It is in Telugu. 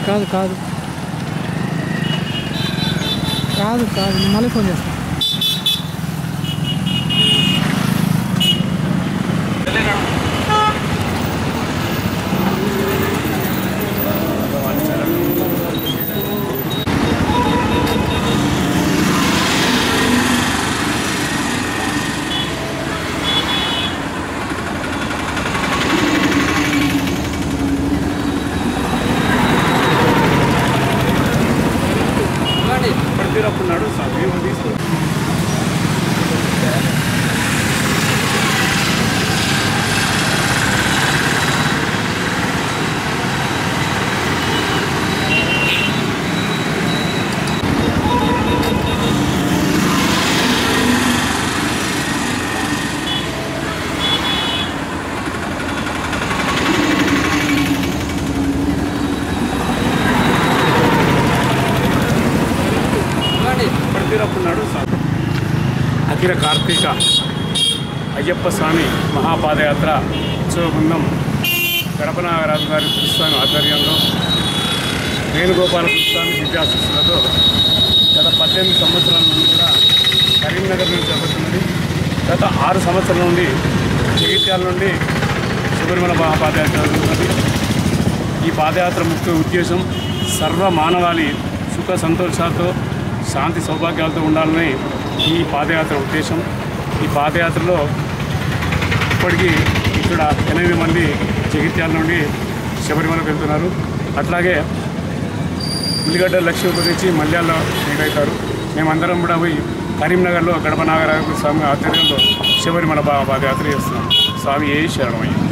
కాదు కాదు కాదు కాదు నేను మళ్ళీ ఫోన్ చేస్తాను పడిపోయినప్పుడున్నాడు సమయం తీసుకో పడిపోయినప్పుడున్నాడు అఖిల కార్తీక అయ్యప్ప స్వామి మహాపాదయాత్ర ఉత్సవ బృందం గడప నాగరాజు గారి కృష్ణస్వామి ఆధ్వర్యంలో వేణుగోపాల కృష్ణస్వామి విద్యాశిస్సులతో గత పద్దెనిమిది సంవత్సరాల నుండి కూడా కరీంనగర్ నుంచి జరుగుతున్నది గత ఆరు సంవత్సరాల నుండి జగిత్యాల నుండి శబరిమల మహాపాదయాత్ర జరుగుతున్నది ఈ పాదయాత్ర ముఖ్య ఉద్దేశం సర్వ మానవాళి సుఖ సంతోషాలతో శాంతి సౌభాగ్యాలతో ఉండాలని ఈ పాదయాత్ర ఉద్దేశం ఈ పాదయాత్రలో ఇప్పటికీ ఇక్కడ ఎనిమిది మంది జగిత్యాల నుండి శబరిమలకు వెళ్తున్నారు అట్లాగే ఉల్లిగడ్డ లక్ష్మీపతి నుంచి మల్యాల్లో మీట్ అవుతారు మేమందరం కూడా పోయి కరీంనగర్లో గడప నాగరాజు స్వామి ఆధ్వర్యంలో శబరిమల పా- పాదయాత్ర చేస్తున్నాం స్వామి ఏ శరణమయ్య